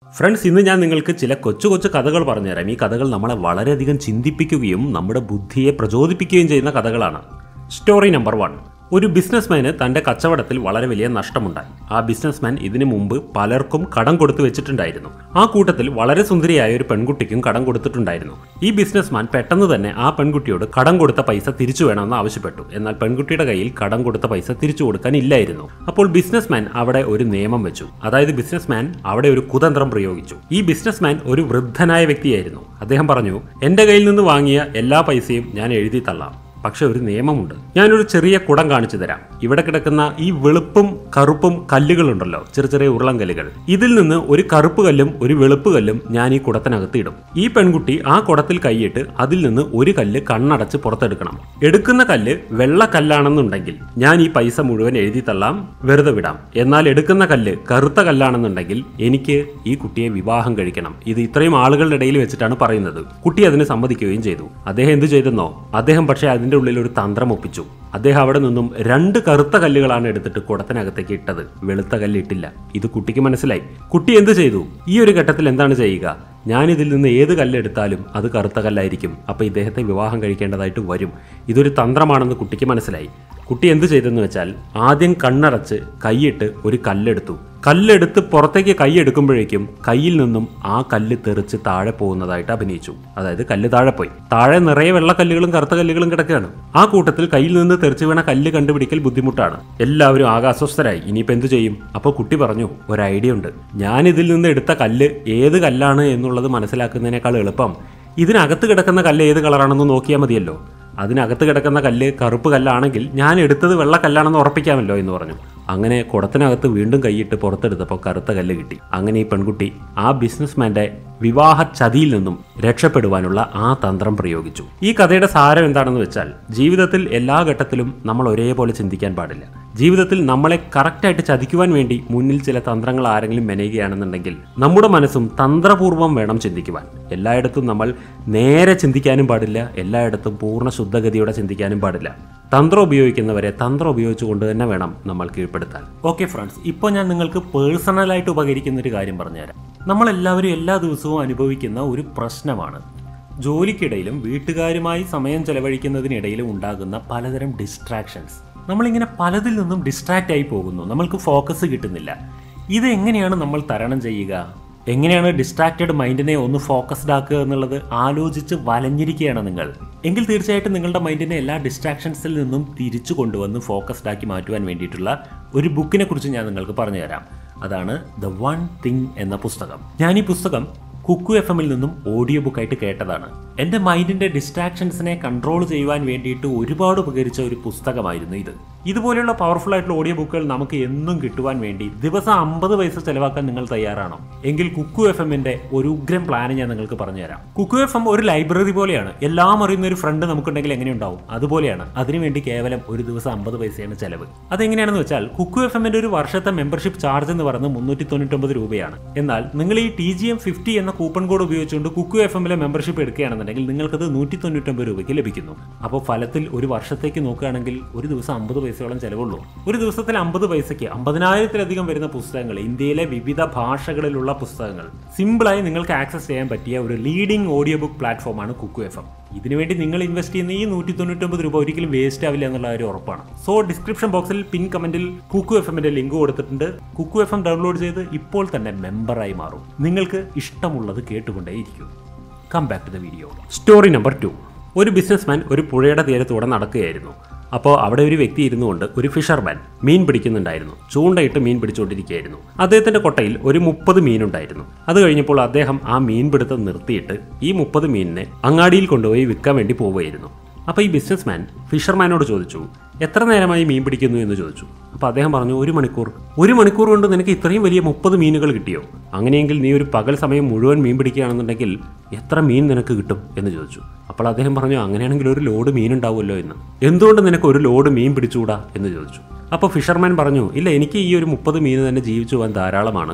friends ഇന്ന് ഞാൻ നിങ്ങൾക്ക് ചില കൊച്ചു കൊച്ചു കഥകൾ പറഞ്ഞുതരാം ഈ കഥകൾ നമ്മളെ വളരെയധികം ചിന്തിപ്പിക്കുകയും നമ്മുടെ ബുദ്ധിയെ പ്രചോദിപ്പിക്കുകയും ചെയ്യുന്ന കഥകളാണ് സ്റ്റോറി നമ്പർ വൺ ഒരു ബിസിനസ്മാന് തന്റെ കച്ചവടത്തിൽ വളരെ വലിയ നഷ്ടമുണ്ടായി ആ ബിസിനസ്മാൻ ഇതിനു മുമ്പ് പലർക്കും കടം കൊടുത്തു വെച്ചിട്ടുണ്ടായിരുന്നു ആ കൂട്ടത്തിൽ വളരെ സുന്ദരിയായ ഒരു പെൺകുട്ടിക്കും കടം കൊടുത്തിട്ടുണ്ടായിരുന്നു ഈ ബിസിനസ്മാൻ പെട്ടെന്ന് തന്നെ ആ പെൺകുട്ടിയോട് കടം കൊടുത്ത പൈസ തിരിച്ചു വേണമെന്ന് ആവശ്യപ്പെട്ടു എന്നാൽ പെൺകുട്ടിയുടെ കയ്യിൽ കടം കൊടുത്ത പൈസ തിരിച്ചു കൊടുക്കാൻ ഇല്ലായിരുന്നു അപ്പോൾ ബിസിനസ്മാൻ അവിടെ ഒരു നിയമം വെച്ചു അതായത് ബിസിനസ്മാൻ അവിടെ ഒരു കുതന്ത്രം പ്രയോഗിച്ചു ഈ ബിസിനസ്മാൻ ഒരു വൃദ്ധനായ വ്യക്തിയായിരുന്നു അദ്ദേഹം പറഞ്ഞു എന്റെ കയ്യിൽ നിന്ന് വാങ്ങിയ എല്ലാ പൈസയും ഞാൻ എഴുതി തള്ളാം പക്ഷെ ഒരു നിയമമുണ്ട് ഞാനൊരു ചെറിയ കുടം കാണിച്ചു തരാം ഇവിടെ കിടക്കുന്ന ഈ വെളുപ്പും കറുപ്പും കല്ലുകളുണ്ടല്ലോ ചെറിയ ചെറിയ ഉരുളൻ കല്ലുകൾ ഇതിൽ നിന്ന് ഒരു കറുപ്പ് കല്ലും ഒരു വെളുപ്പ് കല്ലും ഞാൻ ഈ കുടത്തിനകത്ത് ഇടും ഈ പെൺകുട്ടി ആ കുടത്തിൽ കൈയിട്ട് അതിൽ നിന്ന് ഒരു കല്ല് കണ്ണടച്ച് പുറത്തെടുക്കണം എടുക്കുന്ന കല്ല് വെള്ള കല്ലാണെന്നുണ്ടെങ്കിൽ ഞാൻ ഈ പൈസ മുഴുവൻ എഴുതി തള്ളാം വെറുതെ വിടാം എന്നാൽ എടുക്കുന്ന കല്ല് കറുത്ത കല്ലാണെന്നുണ്ടെങ്കിൽ എനിക്ക് ഈ കുട്ടിയെ വിവാഹം കഴിക്കണം ഇത് ഇത്രയും ആളുകളുടെ ഇടയിൽ വെച്ചിട്ടാണ് പറയുന്നത് കുട്ടി അതിന് സമ്മതിക്കുകയും ചെയ്തു അദ്ദേഹം എന്ത് ചെയ്തെന്നോ അദ്ദേഹം പക്ഷേ അതിന്റെ ഉള്ളിൽ ഒരു തന്ത്രം ഒപ്പിച്ചു അദ്ദേഹം അവിടെ നിന്നും രണ്ട് കറുത്ത കല്ലുകളാണ് എടുത്തിട്ട് കുടത്തിനകത്തേക്ക് ഇട്ടത് വെളുത്ത കല്ല് ഇട്ടില്ല ഇത് കുട്ടിക്ക് മനസ്സിലായി കുട്ടി എന്ത് ചെയ്തു ഈ ഒരു ഘട്ടത്തിൽ എന്താണ് ചെയ്യുക ഞാൻ ഇതിൽ നിന്ന് ഏത് കല്ലെടുത്താലും അത് കറുത്ത കല്ലായിരിക്കും അപ്പോൾ ഇദ്ദേഹത്തെ വിവാഹം കഴിക്കേണ്ടതായിട്ട് വരും ഇതൊരു തന്ത്രമാണെന്ന് കുട്ടിക്ക് മനസ്സിലായി കുട്ടി എന്ത് ചെയ്തെന്ന് വെച്ചാൽ ആദ്യം കണ്ണടച്ച് കൈയിട്ട് ഒരു കല്ലെടുത്തു കല്ലെടുത്ത് പുറത്തേക്ക് കൈ എടുക്കുമ്പോഴേക്കും കയ്യിൽ നിന്നും ആ കല്ല് തെറിച്ച് താഴെ പോകുന്നതായിട്ട് അഭിനയിച്ചു അതായത് കല്ല് താഴെ പോയി താഴെ നിറയെ വെള്ളക്കല്ലുകളും കറുത്ത കല്ലുകളും കിടക്കുകയാണ് ആ കൂട്ടത്തിൽ കയ്യിൽ നിന്ന് തെറിച്ച് വീണ കല്ല് കണ്ടുപിടിക്കൽ ബുദ്ധിമുട്ടാണ് എല്ലാവരും ആകെ അസ്വസ്ഥരായി ഇനിയിപ്പോൾ എന്ത് ചെയ്യും അപ്പോൾ കുട്ടി പറഞ്ഞു ഒരു ഐഡിയ ഉണ്ട് ഞാൻ ഇതിൽ നിന്ന് എടുത്ത കല്ല് ഏത് കല്ലാണ് എന്നുള്ളത് മനസ്സിലാക്കുന്നതിനേക്കാൾ എളുപ്പം ഇതിനകത്ത് കിടക്കുന്ന കല്ല് ഏത് കളറാണെന്ന് നോക്കിയാൽ മതിയല്ലോ അതിനകത്ത് കിടക്കുന്ന കല്ല് കറുപ്പ് കല്ലാണെങ്കിൽ ഞാൻ എടുത്തത് വെള്ള കല്ലാണെന്ന് ഉറപ്പിക്കാമല്ലോ എന്ന് പറഞ്ഞു അങ്ങനെ കുടത്തിനകത്ത് വീണ്ടും കൈയിട്ട് പുറത്തെടുത്തപ്പോൾ കറുത്ത കല്ല് കിട്ടി അങ്ങനെ ഈ പെൺകുട്ടി ആ ബിസിനസ്മാന്റെ വിവാഹ ചതിയിൽ നിന്നും രക്ഷപ്പെടുവാനുള്ള ആ തന്ത്രം പ്രയോഗിച്ചു ഈ കഥയുടെ സാരം എന്താണെന്ന് വെച്ചാൽ ജീവിതത്തിൽ എല്ലാ ഘട്ടത്തിലും നമ്മൾ ഒരേപോലെ ചിന്തിക്കാൻ പാടില്ല ജീവിതത്തിൽ നമ്മളെ കറക്റ്റായിട്ട് ചതിക്കുവാൻ വേണ്ടി മുന്നിൽ ചില തന്ത്രങ്ങൾ ആരെങ്കിലും മെനയുകയാണെന്നുണ്ടെങ്കിൽ നമ്മുടെ മനസ്സും തന്ത്രപൂർവ്വം വേണം ചിന്തിക്കുവാൻ എല്ലായിടത്തും നമ്മൾ നേരെ ചിന്തിക്കാനും പാടില്ല എല്ലായിടത്തും പൂർണ്ണ ശുദ്ധഗതിയോടെ ചിന്തിക്കാനും പാടില്ല തന്ത്രം ഉപയോഗിക്കുന്നവരെ തന്ത്രം ഉപയോഗിച്ചുകൊണ്ട് തന്നെ വേണം നമ്മൾ കീഴ്പ്പെടുത്താൻ ഓക്കെ ഫ്രണ്ട്സ് ഇപ്പോൾ ഞാൻ നിങ്ങൾക്ക് പേഴ്സണലായിട്ട് ഉപകരിക്കുന്ന ഒരു കാര്യം പറഞ്ഞുതരാം നമ്മളെല്ലാവരും എല്ലാ ദിവസവും അനുഭവിക്കുന്ന ഒരു പ്രശ്നമാണ് ജോലിക്കിടയിലും വീട്ടുകാരുമായി സമയം ചെലവഴിക്കുന്നതിനിടയിലും ഉണ്ടാകുന്ന പലതരം ഡിസ്ട്രാക്ഷൻസ് നമ്മളിങ്ങനെ പലതിൽ നിന്നും ഡിസ്ട്രാക്റ്റ് ആയി പോകുന്നു നമ്മൾക്ക് ഫോക്കസ് കിട്ടുന്നില്ല ഇത് എങ്ങനെയാണ് നമ്മൾ തരണം ചെയ്യുക എങ്ങനെയാണ് ഡിസ്ട്രാക്റ്റഡ് മൈൻഡിനെ ഒന്ന് ഫോക്കസ്ഡ് ആക്കുക എന്നുള്ളത് ആലോചിച്ച് വലഞ്ഞിരിക്കുകയാണ് നിങ്ങൾ എങ്കിൽ തീർച്ചയായിട്ടും നിങ്ങളുടെ മൈൻഡിനെ എല്ലാ ഡിസ്ട്രാക്ഷൻസിൽ നിന്നും തിരിച്ചു കൊണ്ടുവന്ന് ഫോക്കസ്ഡ് ആക്കി മാറ്റുവാൻ വേണ്ടിയിട്ടുള്ള ഒരു ബുക്കിനെ കുറിച്ച് ഞാൻ നിങ്ങൾക്ക് പറഞ്ഞു തരാം അതാണ് ദ വൺ തിങ് എന്ന പുസ്തകം ഞാൻ ഈ പുസ്തകം കുക്കു എഫ് എമ്മിൽ നിന്നും ഓഡിയോ ബുക്കായിട്ട് കേട്ടതാണ് എൻ്റെ മൈൻഡിൻ്റെ ഡിസ്ട്രാക്ഷൻസിനെ കൺട്രോൾ ചെയ്യുവാൻ വേണ്ടിയിട്ട് ഒരുപാട് ഉപകരിച്ച ഒരു പുസ്തകമായിരുന്നു ഇത് ഇതുപോലെയുള്ള പവർഫുൾ ആയിട്ടുള്ള ഓഡിയോ ബുക്കുകൾ നമുക്ക് എന്നും കിട്ടുവാൻ വേണ്ടി ദിവസം അമ്പത് പൈസ ചെലവാക്കാൻ നിങ്ങൾ തയ്യാറാണോ എങ്കിൽ കുക്കു എഫ് എമ്മിന്റെ ഒരു ഉഗ്രം പ്ലാൻ ഞാൻ നിങ്ങൾക്ക് പറഞ്ഞുതരാം കുക്കു എഫ് എം ഒരു ലൈബ്രറി പോലെയാണ് എല്ലാം അറിയുന്ന ഒരു ഫ്രണ്ട് നമുക്കുണ്ടെങ്കിൽ എങ്ങനെയുണ്ടാവും അതുപോലെയാണ് അതിനുവേണ്ടി കേവലം ഒരു ദിവസം അമ്പത് പൈസയാണ് ചെലവ് അതെങ്ങനെയാണെന്ന് വെച്ചാൽ കുക്കു എഫ് എമ്മിന്റെ ഒരു വർഷത്തെ മെമ്പർഷിപ്പ് ചാർജ് എന്ന് പറയുന്നത് മുന്നൂറ്റി തൊണ്ണൂറ്റൊമ്പത് രൂപയാണ് എന്നാൽ നിങ്ങൾ ഈ ടി ജി എം ഫിഫ്റ്റി എന്ന കൂപ്പൺ കോഡ് ഉപയോഗിച്ചുകൊണ്ട് കുക്കു എഫ് എമ്മിലെ മെമ്പർഷിപ്പ് എടുക്കുകയാണെന്നുണ്ടെങ്കിൽ നിങ്ങൾക്കത് നൂറ്റി തൊണ്ണൂറ്റൊമ്പത് രൂപയ്ക്ക് ലഭിക്കുന്നു അപ്പോൾ ഫലത്തിൽ ഒരു വർഷത്തേക്ക് നോക്കുകയാണെങ്കിൽ ഒരു ദിവസം അമ്പത് പൈസയോളം ചെലവുള്ളൂ ഒരു ദിവസത്തിൽ അമ്പത് പൈസയ്ക്ക് അമ്പതിനായിരത്തിലധികം വരുന്ന പുസ്തകങ്ങൾ ഇന്ത്യയിലെ വിവിധ ഭാഷകളിലുള്ള പുസ്തകങ്ങൾ സിമ്പിളായി നിങ്ങൾക്ക് ആക്സസ് ചെയ്യാൻ പറ്റിയ ഒരു ലീഡിംഗ് ഓഡിയോ ബുക്ക് പ്ലാറ്റ്ഫോമാണ് കുക്കു എഫ് എം ഇതിനുവേണ്ടി നിങ്ങൾ ഇൻവെസ്റ്റ് ചെയ്യുന്ന ഈ നൂറ്റി തൊണ്ണൂറ്റൊമ്പത് രൂപ ഒരിക്കലും വേസ്റ്റ് ആവില്ല എന്നുള്ള കാര്യം ഉറപ്പാണ് സോ ഡിസ്ക്രിപ്ഷൻ ബോക്സിൽ പിൻ കമന്റിൽ കുക്കു എഫ് എമ്മിന്റെ ലിങ്ക് കൊടുത്തിട്ടുണ്ട് കുക്കു എഫ് എം ഡൗൺലോഡ് ചെയ്ത് ഇപ്പോൾ തന്നെ മെമ്പറായി മാറും നിങ്ങൾക്ക് ഇഷ്ടമുള്ളത് കേട്ടുകൊണ്ടേയിരിക്കും come back to the video story number two ഒരു ബിസിനസ്മാൻ ഒരു പുഴയുടെ തീരത്തൂടെ നടക്കുകയായിരുന്നു അപ്പോൾ അവിടെ ഒരു വ്യക്തി ഇരുന്നുകൊണ്ട് ഒരു ഫിഷർമാൻ മീൻ പിടിക്കുന്നുണ്ടായിരുന്നു ചൂണ്ടയിട്ട് മീൻ പിടിച്ചുകൊണ്ടിരിക്കുകയായിരുന്നു അദ്ദേഹത്തിന്റെ കൊട്ടയിൽ ഒരു മുപ്പത് മീനുണ്ടായിരുന്നു അത് കഴിഞ്ഞപ്പോൾ അദ്ദേഹം ആ മീൻ പിടുത്തം നിർത്തിയിട്ട് ഈ മുപ്പത് മീനിനെ അങ്ങാടിയിൽ കൊണ്ടുപോയി വിൽക്കാൻ വേണ്ടി പോവുകയായിരുന്നു അപ്പോൾ ഈ ബിസിനസ്മാൻ ഫിഷർമാനോട് ചോദിച്ചു എത്ര നേരമായി മീൻ പിടിക്കുന്നു എന്ന് ചോദിച്ചു അപ്പോൾ അദ്ദേഹം പറഞ്ഞു ഒരു മണിക്കൂർ ഒരു മണിക്കൂർ കൊണ്ട് നിനക്ക് ഇത്രയും വലിയ മുപ്പത് മീനുകൾ കിട്ടിയോ അങ്ങനെയെങ്കിൽ നീ ഒരു പകൽ സമയം മുഴുവൻ മീൻ പിടിക്കുകയാണെന്നുണ്ടെങ്കിൽ എത്ര മീൻ നിനക്ക് കിട്ടും എന്ന് ചോദിച്ചു അപ്പോൾ അദ്ദേഹം പറഞ്ഞു അങ്ങനെയാണെങ്കിൽ ഒരു ലോഡ് മീൻ ഉണ്ടാവുമല്ലോ എന്ന് എന്തുകൊണ്ട് നിനക്ക് ഒരു ലോഡ് മീൻ പിടിച്ചുകൂടാ എന്ന് ചോദിച്ചു അപ്പോൾ ഫിഷർമാൻ പറഞ്ഞു ഇല്ല എനിക്ക് ഈ ഒരു മുപ്പത് മീൻ തന്നെ ജീവിച്ചു പോകാൻ ധാരാളമാണ്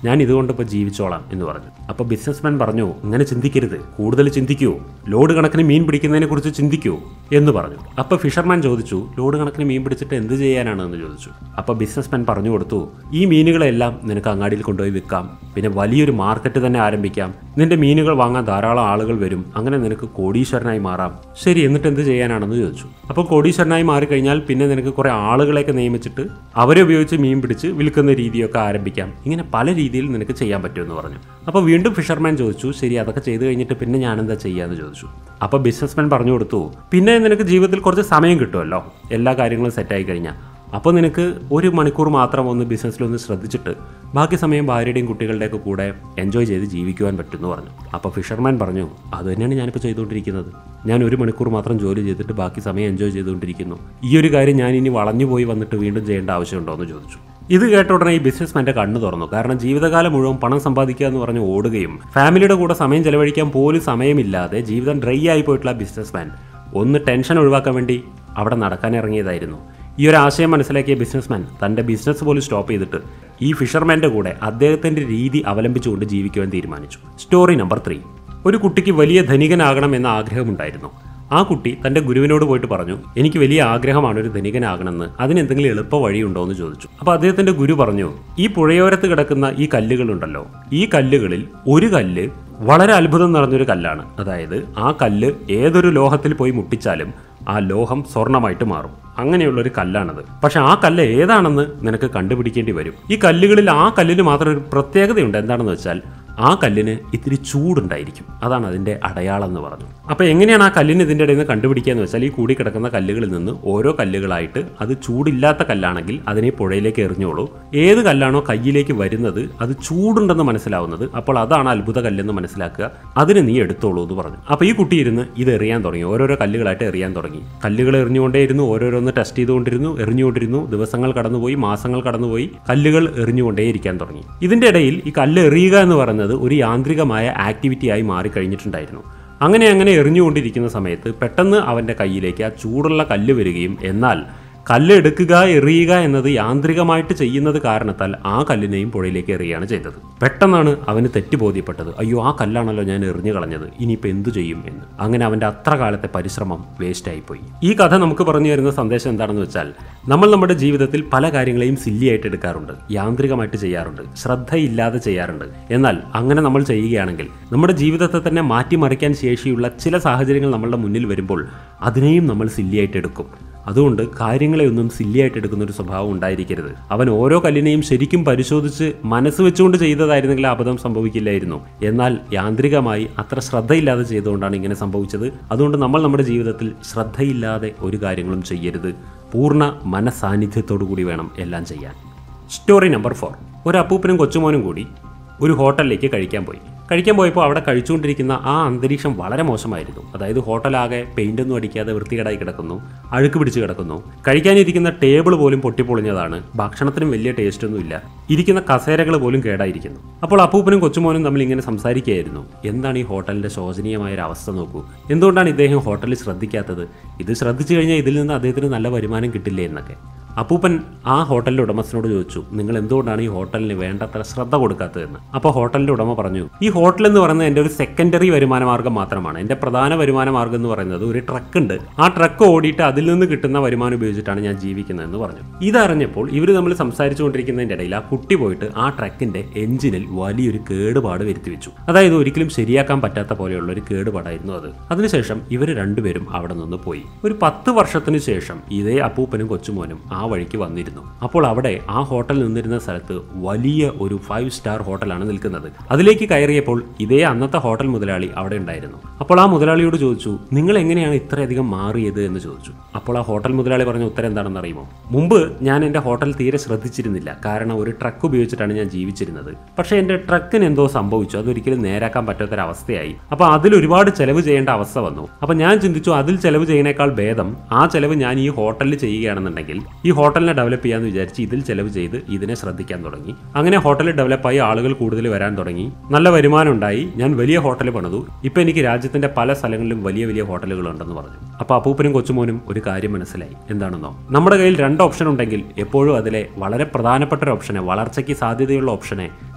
ഞാൻ ഇതുകൊണ്ട് ഇപ്പോൾ ജീവിച്ചോളാം എന്ന് പറഞ്ഞു അപ്പോൾ ബിസിനസ്മാൻ പറഞ്ഞു ഇങ്ങനെ ചിന്തിക്കരുത് കൂടുതൽ ചിന്തിക്കൂ ലോഡ് കണക്കിന് മീൻ പിടിക്കുന്നതിനെ കുറിച്ച് ചിന്തിക്കൂ എന്ന് പറഞ്ഞു അപ്പോൾ ഫിഷർമാൻ ചോദിച്ചു ലോഡ് കണക്കിന് മീൻ പിടിച്ചിട്ട് എന്ത് ചെയ്യാനാണ് എന്ന് ചോദിച്ചു അപ്പോൾ ബിസിനസ്മാൻ പറഞ്ഞു കൊടുത്തു ഈ മീനുകളെല്ലാം നിനക്ക് അങ്ങാടിയിൽ കൊണ്ടുപോയി വിൽക്കാം പിന്നെ വലിയൊരു മാർക്കറ്റ് തന്നെ ആരംഭിക്കാം നിന്റെ മീനുകൾ വാങ്ങാൻ ധാരാളം ആളുകൾ വരും അങ്ങനെ നിനക്ക് കോടീശ്വരനായി മാറാം ശരി എന്നിട്ട് എന്ത് ചെയ്യാനാണെന്ന് ചോദിച്ചു അപ്പോൾ കോടീശ്വരനായി മാറിക്കഴിഞ്ഞാൽ പിന്നെ നിനക്ക് കുറേ ആളുകളെയൊക്കെ നിയമിച്ചിട്ട് അവരെ ഉപയോഗിച്ച് മീൻ പിടിച്ച് വിൽക്കുന്ന രീതിയൊക്കെ ആരംഭിക്കാം ഇങ്ങനെ പല രീതിയിൽ നിനക്ക് ചെയ്യാൻ പറ്റുമെന്ന് പറഞ്ഞു അപ്പോൾ വീണ്ടും ഫിഷർമാൻ ചോദിച്ചു ശരി അതൊക്കെ ചെയ്ത് കഴിഞ്ഞിട്ട് പിന്നെ ഞാൻ എന്താ ചെയ്യാന്ന് ചോദിച്ചു അപ്പോൾ ബിസിനസ്മാൻ പറഞ്ഞു കൊടുത്തു പിന്നെ നിനക്ക് ജീവിതത്തിൽ കുറച്ച് സമയം കിട്ടുമല്ലോ എല്ലാ കാര്യങ്ങളും സെറ്റായി കഴിഞ്ഞാൽ അപ്പോൾ നിനക്ക് ഒരു മണിക്കൂർ മാത്രം ഒന്ന് ബിസിനസ്സിലൊന്ന് ശ്രദ്ധിച്ചിട്ട് ബാക്കി സമയം ഭാര്യയുടെയും കുട്ടികളുടെയൊക്കെ കൂടെ എൻജോയ് ചെയ്ത് ജീവിക്കുവാൻ പറ്റുമെന്ന് പറഞ്ഞു അപ്പോൾ ഫിഷർമാൻ പറഞ്ഞു അത് തന്നെയാണ് ഞാനിപ്പോൾ ചെയ്തുകൊണ്ടിരിക്കുന്നത് ഞാൻ ഒരു മണിക്കൂർ മാത്രം ജോലി ചെയ്തിട്ട് ബാക്കി സമയം എൻജോയ് ചെയ്തുകൊണ്ടിരിക്കുന്നു ഈ ഒരു കാര്യം ഞാൻ ഇനി വളഞ്ഞു പോയി വന്നിട്ട് വീണ്ടും ചെയ്യേണ്ട ആവശ്യമുണ്ടോ എന്ന് ചോദിച്ചു ഇത് കേട്ട ഉടനെ ഈ ബിസിനസ്മാൻ്റെ കണ്ണ് തുറന്നു കാരണം ജീവിതകാലം മുഴുവൻ പണം സമ്പാദിക്കുക എന്ന് പറഞ്ഞ് ഓടുകയും ഫാമിലിയുടെ കൂടെ സമയം ചെലവഴിക്കാൻ പോലും സമയമില്ലാതെ ജീവിതം ഡ്രൈ ആയി പോയിട്ടുള്ള ബിസിനസ്മാൻ ഒന്ന് ടെൻഷൻ ഒഴിവാക്കാൻ വേണ്ടി അവിടെ നടക്കാൻ ഇറങ്ങിയതായിരുന്നു ഈ ഒരു ആശയം മനസ്സിലാക്കിയ ബിസിനസ്മാൻ തൻ്റെ ബിസിനസ് പോലും സ്റ്റോപ്പ് ചെയ്തിട്ട് ഈ ഫിഷർമാൻ്റെ കൂടെ അദ്ദേഹത്തിൻ്റെ രീതി അവലംബിച്ചുകൊണ്ട് ജീവിക്കുവാൻ തീരുമാനിച്ചു സ്റ്റോറി നമ്പർ ത്രീ ഒരു കുട്ടിക്ക് വലിയ ധനികനാകണം എന്ന ആഗ്രഹമുണ്ടായിരുന്നു ആ കുട്ടി തൻ്റെ ഗുരുവിനോട് പോയിട്ട് പറഞ്ഞു എനിക്ക് വലിയ ആഗ്രഹമാണ് ഒരു ധനികനാകണമെന്ന് അതിനെന്തെങ്കിലും എളുപ്പ വഴിയുണ്ടോ എന്ന് ചോദിച്ചു അപ്പോൾ അദ്ദേഹത്തിൻ്റെ ഗുരു പറഞ്ഞു ഈ പുഴയോരത്ത് കിടക്കുന്ന ഈ കല്ലുകളുണ്ടല്ലോ ഈ കല്ലുകളിൽ ഒരു കല്ല് വളരെ അത്ഭുതം നിറഞ്ഞൊരു കല്ലാണ് അതായത് ആ കല്ല് ഏതൊരു ലോഹത്തിൽ പോയി മുട്ടിച്ചാലും ആ ലോഹം സ്വർണമായിട്ട് മാറും അങ്ങനെയുള്ള ഒരു കല്ലാണത് പക്ഷെ ആ കല്ല് ഏതാണെന്ന് നിനക്ക് കണ്ടുപിടിക്കേണ്ടി വരും ഈ കല്ലുകളിൽ ആ കല്ലിന് മാത്രം ഒരു പ്രത്യേകതയുണ്ട് എന്താണെന്ന് വെച്ചാൽ ആ കല്ലിന് ഇത്തിരി ചൂടുണ്ടായിരിക്കും അതാണ് അതിൻ്റെ അടയാളം എന്ന് പറഞ്ഞു അപ്പോൾ എങ്ങനെയാണ് ആ കല്ലിന് ഇതിൻ്റെ ഇടയിൽ നിന്ന് കണ്ടുപിടിക്കുക എന്ന് വെച്ചാൽ ഈ കൂടി കിടക്കുന്ന കല്ലുകളിൽ നിന്ന് ഓരോ കല്ലുകളായിട്ട് അത് ചൂടില്ലാത്ത കല്ലാണെങ്കിൽ അതിനെ പുഴയിലേക്ക് എറിഞ്ഞോളൂ ഏത് കല്ലാണോ കയ്യിലേക്ക് വരുന്നത് അത് ചൂടുണ്ടെന്ന് മനസ്സിലാവുന്നത് അപ്പോൾ അതാണ് അത്ഭുത കല്ലെന്ന് മനസ്സിലാക്കുക അതിന് നീ എടുത്തോളൂ എന്ന് പറഞ്ഞു അപ്പോൾ ഈ കുട്ടി ഇരുന്ന് ഇത് എറിയാൻ തുടങ്ങി ഓരോരോ കല്ലുകളായിട്ട് എറിയാൻ തുടങ്ങി കല്ലുകൾ എറിഞ്ഞുകൊണ്ടേയിരുന്നു ഓരോരോന്ന് ടെസ്റ്റ് ചെയ്തുകൊണ്ടിരുന്നു എറിഞ്ഞുകൊണ്ടിരുന്നു ദിവസങ്ങൾ കടന്നുപോയി മാസങ്ങൾ കടന്നുപോയി കല്ലുകൾ എറിഞ്ഞുകൊണ്ടേയിരിക്കാൻ തുടങ്ങി ഇതിൻ്റെ ഇടയിൽ ഈ കല്ല് എറിയുക എന്ന് പറയുന്നത് ഒരു യാന്ത്രികമായ ആക്ടിവിറ്റിയായി മാറിക്കഴിഞ്ഞിട്ടുണ്ടായിരുന്നു അങ്ങനെ അങ്ങനെ എറിഞ്ഞുകൊണ്ടിരിക്കുന്ന സമയത്ത് പെട്ടെന്ന് അവൻ്റെ കയ്യിലേക്ക് ആ ചൂടുള്ള കല്ല് വരികയും എന്നാൽ കല്ല് എടുക്കുക എറിയുക എന്നത് യാന്ത്രികമായിട്ട് ചെയ്യുന്നത് കാരണത്താൽ ആ കല്ലിനെയും പുഴയിലേക്ക് എറിയുകയാണ് ചെയ്തത് പെട്ടെന്നാണ് അവന് തെറ്റ് ബോധ്യപ്പെട്ടത് അയ്യോ ആ കല്ലാണല്ലോ ഞാൻ എറിഞ്ഞു കളഞ്ഞത് ഇനിയിപ്പോൾ എന്തു ചെയ്യും എന്ന് അങ്ങനെ അവൻ്റെ അത്ര കാലത്തെ പരിശ്രമം വേസ്റ്റായിപ്പോയി ഈ കഥ നമുക്ക് പറഞ്ഞു തരുന്ന സന്ദേശം എന്താണെന്ന് വെച്ചാൽ നമ്മൾ നമ്മുടെ ജീവിതത്തിൽ പല കാര്യങ്ങളെയും സില്ലിയായിട്ട് എടുക്കാറുണ്ട് യാന്ത്രികമായിട്ട് ചെയ്യാറുണ്ട് ശ്രദ്ധയില്ലാതെ ചെയ്യാറുണ്ട് എന്നാൽ അങ്ങനെ നമ്മൾ ചെയ്യുകയാണെങ്കിൽ നമ്മുടെ ജീവിതത്തെ തന്നെ മാറ്റിമറിക്കാൻ ശേഷിയുള്ള ചില സാഹചര്യങ്ങൾ നമ്മളുടെ മുന്നിൽ വരുമ്പോൾ അതിനെയും നമ്മൾ സില്ലിയായിട്ട് എടുക്കും അതുകൊണ്ട് കാര്യങ്ങളെ ഒന്നും സില്ലിയായിട്ട് എടുക്കുന്ന ഒരു സ്വഭാവം ഉണ്ടായിരിക്കരുത് അവൻ ഓരോ കല്ലിനെയും ശരിക്കും പരിശോധിച്ച് മനസ്സ് വെച്ചുകൊണ്ട് ചെയ്തതായിരുന്നെങ്കിൽ അബദ്ധം സംഭവിക്കില്ലായിരുന്നു എന്നാൽ യാന്ത്രികമായി അത്ര ശ്രദ്ധയില്ലാതെ ചെയ്തുകൊണ്ടാണ് ഇങ്ങനെ സംഭവിച്ചത് അതുകൊണ്ട് നമ്മൾ നമ്മുടെ ജീവിതത്തിൽ ശ്രദ്ധയില്ലാതെ ഒരു കാര്യങ്ങളും ചെയ്യരുത് പൂർണ്ണ മനസാന്നിധ്യത്തോടു കൂടി വേണം എല്ലാം ചെയ്യാൻ സ്റ്റോറി നമ്പർ ഫോർ ഒരു അപ്പൂപ്പനും കൊച്ചുമോനും കൂടി ഒരു ഹോട്ടലിലേക്ക് കഴിക്കാൻ പോയി കഴിക്കാൻ പോയപ്പോൾ അവിടെ കഴിച്ചുകൊണ്ടിരിക്കുന്ന ആ അന്തരീക്ഷം വളരെ മോശമായിരുന്നു അതായത് ഹോട്ടലാകെ പെയിന്റ് ഒന്നും അടിക്കാതെ വൃത്തികേടായി കിടക്കുന്നു അഴുക്ക് പിടിച്ച് കിടക്കുന്നു കഴിക്കാനിരിക്കുന്ന ടേബിൾ പോലും പൊട്ടിപ്പൊളിഞ്ഞതാണ് ഭക്ഷണത്തിനും വലിയ ടേസ്റ്റ് ഒന്നുമില്ല ഇരിക്കുന്ന കസേരകൾ പോലും കേടായിരിക്കുന്നു അപ്പോൾ അപ്പൂപ്പനും കൊച്ചുമോനും തമ്മിൽ ഇങ്ങനെ സംസാരിക്കുകയായിരുന്നു എന്താണ് ഈ ഹോട്ടലിന്റെ ശോചനീയമായ ഒരു അവസ്ഥ നോക്കൂ എന്തുകൊണ്ടാണ് ഇദ്ദേഹം ഹോട്ടലിൽ ശ്രദ്ധിക്കാത്തത് ഇത് ശ്രദ്ധിച്ചു കഴിഞ്ഞാൽ ഇതിൽ നിന്ന് അദ്ദേഹത്തിന് നല്ല വരുമാനം കിട്ടില്ലേ എന്നൊക്കെ അപ്പൂപ്പൻ ആ ഹോട്ടലിന്റെ ഉടമസ്ഥനോട് ചോദിച്ചു നിങ്ങൾ എന്തുകൊണ്ടാണ് ഈ ഹോട്ടലിന് വേണ്ടത്ര ശ്രദ്ധ കൊടുക്കാത്തതെന്ന് അപ്പോൾ ഹോട്ടലിന്റെ ഉടമ പറഞ്ഞു ഈ ഹോട്ടൽ എന്ന് പറയുന്നത് എൻ്റെ ഒരു സെക്കൻഡറി വരുമാന മാർഗ്ഗം മാത്രമാണ് എൻ്റെ പ്രധാന വരുമാന മാർഗ്ഗം എന്ന് പറയുന്നത് ഒരു ട്രക്ക് ഉണ്ട് ആ ട്രക്ക് ഓടിയിട്ട് അതിൽ നിന്ന് കിട്ടുന്ന വരുമാനം ഉപയോഗിച്ചിട്ടാണ് ഞാൻ ജീവിക്കുന്നതെന്ന് പറഞ്ഞു ഇതറിഞ്ഞപ്പോൾ ഇവർ തമ്മിൽ സംസാരിച്ചുകൊണ്ടിരിക്കുന്നതിൻ്റെ ഇടയിൽ ആ കുട്ടി പോയിട്ട് ആ ട്രക്കിന്റെ എഞ്ചിനിൽ വലിയൊരു കേടുപാട് വരുത്തി വെച്ചു അതായത് ഒരിക്കലും ശരിയാക്കാൻ പറ്റാത്ത പോലെയുള്ള ഒരു കേടുപാടായിരുന്നു അത് അതിനുശേഷം ഇവർ രണ്ടുപേരും അവിടെ നിന്ന് പോയി ഒരു പത്ത് വർഷത്തിന് ശേഷം ഇതേ അപ്പൂപ്പനും കൊച്ചുമോനും ആ വഴിക്ക് വന്നിരുന്നു അപ്പോൾ അവിടെ ആ ഹോട്ടൽ നിന്നിരുന്ന സ്ഥലത്ത് വലിയ ഒരു ഫൈവ് സ്റ്റാർ ഹോട്ടലാണ് നിൽക്കുന്നത് അതിലേക്ക് കയറിയപ്പോൾ ഇതേ അന്നത്തെ ഹോട്ടൽ മുതലാളി അവിടെ ഉണ്ടായിരുന്നു അപ്പോൾ ആ മുതലാളിയോട് ചോദിച്ചു നിങ്ങൾ എങ്ങനെയാണ് ഇത്രയധികം മാറിയത് എന്ന് ചോദിച്ചു അപ്പോൾ ആ ഹോട്ടൽ മുതലാളി പറഞ്ഞ ഉത്തരം എന്താണെന്ന് അറിയുമോ മുമ്പ് ഞാൻ എൻ്റെ ഹോട്ടൽ തീരെ ശ്രദ്ധിച്ചിരുന്നില്ല കാരണം ഒരു ട്രക്ക് ഉപയോഗിച്ചിട്ടാണ് ഞാൻ ജീവിച്ചിരുന്നത് പക്ഷേ എൻ്റെ ട്രക്കിന് എന്തോ സംഭവിച്ചു അതൊരിക്കലും നേരാക്കാൻ പറ്റാത്തൊരവസ്ഥയായി അപ്പോൾ അതിൽ ഒരുപാട് ചെലവ് ചെയ്യേണ്ട അവസ്ഥ വന്നു അപ്പോൾ ഞാൻ ചിന്തിച്ചു അതിൽ ചെലവ് ചെയ്യുന്നേക്കാൾ ഭേദം ആ ചെലവ് ഞാൻ ഈ ഹോട്ടലിൽ ചെയ്യുകയാണെന്നുണ്ടെങ്കിൽ ഈ ഹോട്ടലിനെ ഡെവലപ്പ് ചെയ്യാമെന്ന് വിചാരിച്ച് ഇതിൽ ചെലവ് ചെയ്ത് ഇതിനെ ശ്രദ്ധിക്കാൻ തുടങ്ങി അങ്ങനെ ഹോട്ടൽ ഡെവലപ്പായി ആളുകൾ കൂടുതൽ വരാൻ തുടങ്ങി നല്ല വരുമാനം ഉണ്ടായി ഞാൻ വലിയ ഹോട്ടൽ പണിതു ഇപ്പം എനിക്ക് രാജ്യത്തിന്റെ പല സ്ഥലങ്ങളിലും വലിയ വലിയ ഹോട്ടലുകൾ ഉണ്ടെന്ന് പറഞ്ഞു അപ്പോൾ അപ്പൂപ്പനും കൊച്ചുമോനും ഒരു കാര്യം മനസ്സിലായി എന്താണെന്നോ നമ്മുടെ കയ്യിൽ രണ്ട് ഓപ്ഷൻ ഉണ്ടെങ്കിൽ എപ്പോഴും അതിലെ വളരെ പ്രധാനപ്പെട്ട ഒരു ഓപ്ഷനെ വളർച്ചയ്ക്ക് സാധ്യതയുള്ള ഓപ്ഷനെ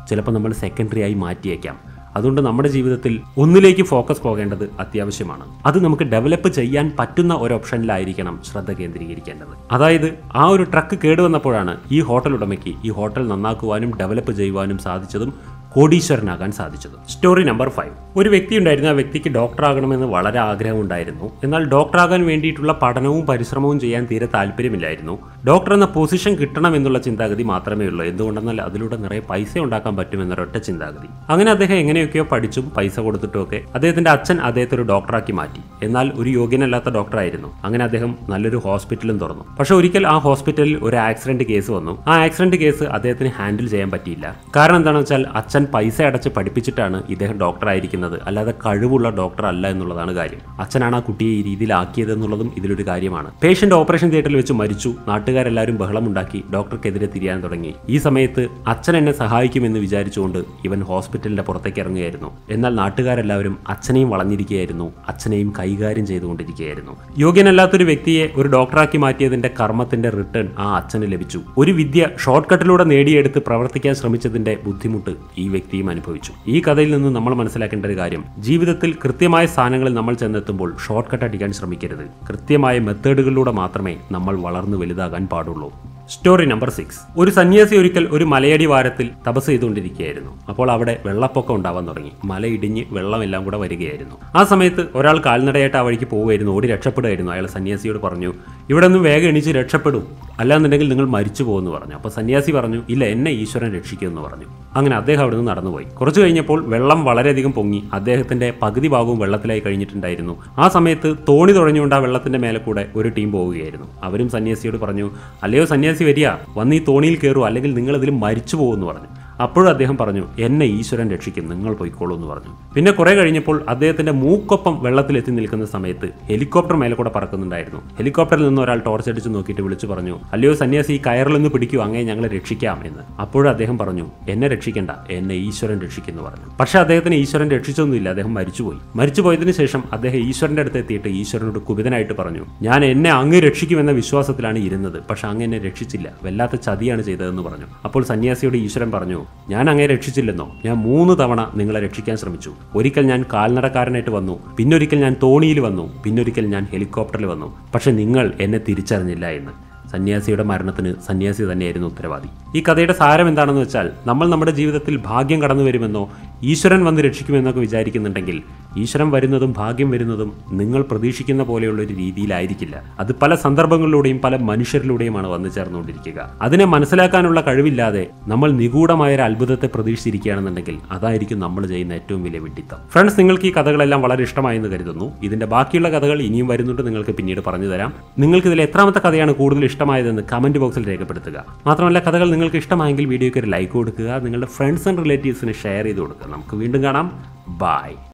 ചിലപ്പോൾ നമ്മൾ സെക്കൻഡറി ആയി മാറ്റിയേക്കാം അതുകൊണ്ട് നമ്മുടെ ജീവിതത്തിൽ ഒന്നിലേക്ക് ഫോക്കസ് പോകേണ്ടത് അത്യാവശ്യമാണ് അത് നമുക്ക് ഡെവലപ്പ് ചെയ്യാൻ പറ്റുന്ന ഒരു ഓപ്ഷനിലായിരിക്കണം ശ്രദ്ധ കേന്ദ്രീകരിക്കേണ്ടത് അതായത് ആ ഒരു ട്രക്ക് കേടുവന്നപ്പോഴാണ് ഈ ഹോട്ടൽ ഉടമയ്ക്ക് ഈ ഹോട്ടൽ നന്നാക്കുവാനും ഡെവലപ്പ് ചെയ്യുവാനും സാധിച്ചതും കോടീശ്വരനാകാൻ സാധിച്ചത് സ്റ്റോറി നമ്പർ ഫൈവ് ഒരു വ്യക്തി ഉണ്ടായിരുന്നു ആ വ്യക്തിക്ക് ഡോക്ടറാകണമെന്ന് വളരെ ആഗ്രഹമുണ്ടായിരുന്നു എന്നാൽ ഡോക്ടറാകാൻ വേണ്ടിയിട്ടുള്ള പഠനവും പരിശ്രമവും ചെയ്യാൻ തീരെ താല്പര്യമില്ലായിരുന്നു ഡോക്ടർ എന്ന പൊസിഷൻ കിട്ടണം എന്നുള്ള ചിന്താഗതി മാത്രമേ ഉള്ളൂ എന്തുകൊണ്ടെന്നാൽ അതിലൂടെ നിറയെ പൈസ ഉണ്ടാക്കാൻ പറ്റുമെന്നൊരൊറ്റ ചിന്താഗതി അങ്ങനെ അദ്ദേഹം എങ്ങനെയൊക്കെയോ പഠിച്ചും പൈസ കൊടുത്തിട്ടുമൊക്കെ അദ്ദേഹത്തിന്റെ അച്ഛൻ അദ്ദേഹത്തെ ഒരു ഡോക്ടറാക്കി മാറ്റി എന്നാൽ ഒരു യോഗ്യനല്ലാത്ത ഡോക്ടറായിരുന്നു അങ്ങനെ അദ്ദേഹം നല്ലൊരു ഹോസ്പിറ്റലും തുറന്നു പക്ഷെ ഒരിക്കൽ ആ ഹോസ്പിറ്റലിൽ ഒരു ആക്സിഡന്റ് കേസ് വന്നു ആ ആക്സിഡന്റ് കേസ് അദ്ദേഹത്തിന് ഹാൻഡിൽ ചെയ്യാൻ പറ്റിയില്ല കാരണം എന്താണെന്ന് വെച്ചാൽ അച്ഛൻ പൈസ അടച്ച് പഠിപ്പിച്ചിട്ടാണ് ഇദ്ദേഹം ഡോക്ടർ ആയിരിക്കുന്നത് അല്ലാതെ കഴിവുള്ള ഡോക്ടർ അല്ല എന്നുള്ളതാണ് കാര്യം അച്ഛനാണ് ആ കുട്ടിയെ ഈ രീതിയിൽ ആക്കിയത് എന്നുള്ളതും ഇതിലൊരു കാര്യമാണ് പേഷ്യന്റ് ഓപ്പറേഷൻ തിയേറ്ററിൽ വെച്ച് മരിച്ചു നാട്ടുകാരെല്ലാവരും ബഹളമുണ്ടാക്കി ഡോക്ടർക്കെതിരെ തിരിയാൻ തുടങ്ങി ഈ സമയത്ത് അച്ഛൻ എന്നെ സഹായിക്കുമെന്ന് വിചാരിച്ചുകൊണ്ട് ഇവൻ ഹോസ്പിറ്റലിന്റെ പുറത്തേക്ക് ഇറങ്ങുകയായിരുന്നു എന്നാൽ നാട്ടുകാരെല്ലാവരും അച്ഛനെയും വളഞ്ഞിരിക്കുകയായിരുന്നു അച്ഛനെയും കൈകാര്യം ചെയ്തുകൊണ്ടിരിക്കുകയായിരുന്നു യോഗ്യനല്ലാത്തൊരു വ്യക്തിയെ ഒരു ഡോക്ടറാക്കി മാറ്റിയതിന്റെ കർമ്മത്തിന്റെ റിട്ടേൺ ആ അച്ഛന് ലഭിച്ചു ഒരു വിദ്യ ഷോർട്ട് കട്ടിലൂടെ നേടിയെടുത്ത് പ്രവർത്തിക്കാൻ ശ്രമിച്ചതിന്റെ ബുദ്ധിമുട്ട് ഈ വ്യക്തിയും അനുഭവിച്ചു ഈ കഥയിൽ നിന്ന് നമ്മൾ മനസ്സിലാക്കേണ്ട ഒരു കാര്യം ജീവിതത്തിൽ കൃത്യമായ സ്ഥാനങ്ങളിൽ നമ്മൾ ചെന്നെത്തുമ്പോൾ ഷോർട്ട് കട്ട് അടിക്കാൻ ശ്രമിക്കരുത് കൃത്യമായ മെത്തേഡുകളിലൂടെ മാത്രമേ നമ്മൾ വളർന്നു വലുതാകാൻ പാടുള്ളൂ സ്റ്റോറി നമ്പർ സിക്സ് ഒരു സന്യാസി ഒരിക്കൽ ഒരു മലയടി വാരത്തിൽ തപസ് ചെയ്തുകൊണ്ടിരിക്കുകയായിരുന്നു അപ്പോൾ അവിടെ വെള്ളപ്പൊക്കം ഉണ്ടാവാൻ തുടങ്ങി മല ഇടിഞ്ഞ് വെള്ളമെല്ലാം കൂടെ വരികയായിരുന്നു ആ സമയത്ത് ഒരാൾ കാൽനടയായിട്ട് ആ വഴിക്ക് പോവുമായിരുന്നു ഓടി രക്ഷപ്പെടുമായിരുന്നു അയാൾ സന്യാസിയോട് പറഞ്ഞു ഇവിടെ നിന്ന് വേഗം എണീച്ച് രക്ഷപ്പെടും അല്ലാന്നുണ്ടെങ്കിൽ നിങ്ങൾ മരിച്ചു പോകുമെന്ന് പറഞ്ഞു അപ്പോൾ സന്യാസി പറഞ്ഞു ഇല്ല എന്നെ ഈശ്വരൻ രക്ഷിക്കുമെന്ന് പറഞ്ഞു അങ്ങനെ അദ്ദേഹം അവിടെ നിന്ന് നടന്നുപോയി കുറച്ച് കഴിഞ്ഞപ്പോൾ വെള്ളം വളരെയധികം പൊങ്ങി അദ്ദേഹത്തിന്റെ പകുതി ഭാഗവും വെള്ളത്തിലായി കഴിഞ്ഞിട്ടുണ്ടായിരുന്നു ആ സമയത്ത് തോണി തുഴഞ്ഞുകൊണ്ട് ആ വെള്ളത്തിന്റെ മേലെ കൂടെ ഒരു ടീം പോവുകയായിരുന്നു അവരും സന്യാസിയോട് പറഞ്ഞു അല്ലയോ സന്യാസി വരിക വന്ന് ഈ തോണിയിൽ കയറൂ അല്ലെങ്കിൽ നിങ്ങൾ ഇതിൽ മരിച്ചു പോകുമെന്ന് പറഞ്ഞു അപ്പോഴും അദ്ദേഹം പറഞ്ഞു എന്നെ ഈശ്വരൻ രക്ഷിക്കും നിങ്ങൾ പോയിക്കോളൂ എന്ന് പറഞ്ഞു പിന്നെ കുറെ കഴിഞ്ഞപ്പോൾ അദ്ദേഹത്തിന്റെ മൂക്കൊപ്പം വെള്ളത്തിലെത്തി നിൽക്കുന്ന സമയത്ത് ഹെലികോപ്റ്റർ മേലെ കൂടെ പറക്കുന്നുണ്ടായിരുന്നു ഹെലികോപ്റ്ററിൽ നിന്ന് ഒരാൾ ടോർച്ച് അടിച്ച് നോക്കിയിട്ട് വിളിച്ചു പറഞ്ഞു അല്ലയോ സന്യാസി ഈ കയറിലൊന്ന് പിടിക്കൂ അങ്ങനെ ഞങ്ങളെ രക്ഷിക്കാം എന്ന് അപ്പോഴും അദ്ദേഹം പറഞ്ഞു എന്നെ രക്ഷിക്കണ്ട എന്നെ ഈശ്വരൻ രക്ഷിക്കുന്നു പറഞ്ഞു പക്ഷെ അദ്ദേഹത്തിന് ഈശ്വരൻ രക്ഷിച്ചൊന്നുമില്ല അദ്ദേഹം മരിച്ചുപോയി മരിച്ചുപോയതിനു ശേഷം അദ്ദേഹം ഈശ്വരന്റെ അടുത്ത് എത്തിയിട്ട് ഈശ്വരനോട് കുപിതനായിട്ട് പറഞ്ഞു ഞാൻ എന്നെ അങ്ങ് രക്ഷിക്കുമെന്ന വിശ്വാസത്തിലാണ് ഇരുന്നത് പക്ഷെ അങ്ങ് എന്നെ രക്ഷിച്ചില്ല വല്ലാത്ത ചതിയാണ് ചെയ്തതെന്ന് പറഞ്ഞു അപ്പോൾ സന്യാസിയോട് ഈശ്വരൻ പറഞ്ഞു ഞാൻ അങ്ങേ രക്ഷിച്ചില്ലെന്നോ ഞാൻ മൂന്ന് തവണ നിങ്ങളെ രക്ഷിക്കാൻ ശ്രമിച്ചു ഒരിക്കൽ ഞാൻ കാൽനടക്കാരനായിട്ട് വന്നു പിന്നൊരിക്കൽ ഞാൻ തോണിയിൽ വന്നു പിന്നൊരിക്കൽ ഞാൻ ഹെലികോപ്റ്ററിൽ വന്നു പക്ഷെ നിങ്ങൾ എന്നെ തിരിച്ചറിഞ്ഞില്ല എന്ന് സന്യാസിയുടെ മരണത്തിന് സന്യാസി തന്നെയായിരുന്നു ഉത്തരവാദി ഈ കഥയുടെ സാരം എന്താണെന്ന് വെച്ചാൽ നമ്മൾ നമ്മുടെ ജീവിതത്തിൽ ഭാഗ്യം കടന്നു വരുമെന്നോ ഈശ്വരൻ വന്ന് രക്ഷിക്കുമെന്നൊക്കെ വിചാരിക്കുന്നുണ്ടെങ്കിൽ ഈശ്വരൻ വരുന്നതും ഭാഗ്യം വരുന്നതും നിങ്ങൾ പ്രതീക്ഷിക്കുന്ന പോലെയുള്ള ഒരു രീതിയിലായിരിക്കില്ല അത് പല സന്ദർഭങ്ങളിലൂടെയും പല മനുഷ്യരിലൂടെയുമാണ് വന്നു ചേർന്നുകൊണ്ടിരിക്കുക അതിനെ മനസ്സിലാക്കാനുള്ള കഴിവില്ലാതെ നമ്മൾ നിഗൂഢമായ ഒരു അത്ഭുതത്തെ പ്രതീക്ഷിച്ചിരിക്കുകയാണെന്നുണ്ടെങ്കിൽ അതായിരിക്കും നമ്മൾ ചെയ്യുന്ന ഏറ്റവും വലിയ വിഡിത്തം ഫ്രണ്ട്സ് നിങ്ങൾക്ക് ഈ കഥകളെല്ലാം വളരെ ഇഷ്ടമായെന്ന് കരുതുന്നു ഇതിന്റെ ബാക്കിയുള്ള കഥകൾ ഇനിയും വരുന്നുണ്ട് നിങ്ങൾക്ക് പിന്നീട് പറഞ്ഞു തരാം നിങ്ങൾക്ക് ഇതിൽ എത്രാമത്തെ കഥയാണ് കൂടുതൽ ഇഷ്ടമായതെന്ന് കമന്റ് ബോക്സിൽ രേഖപ്പെടുത്തുക മാത്രമല്ല കഥകൾ നിങ്ങൾക്ക് ഇഷ്ടമായെങ്കിൽ വീഡിയോയ്ക്ക് ഒരു ലൈക്ക് കൊടുക്കുക നിങ്ങളുടെ ഫ്രണ്ട്സ് ആൻഡ് റിലേറ്റീവ്സിന് ഷെയർ ചെയ്ത് കൊടുക്കുക നമുക്ക് വീണ്ടും കാണാം ബൈ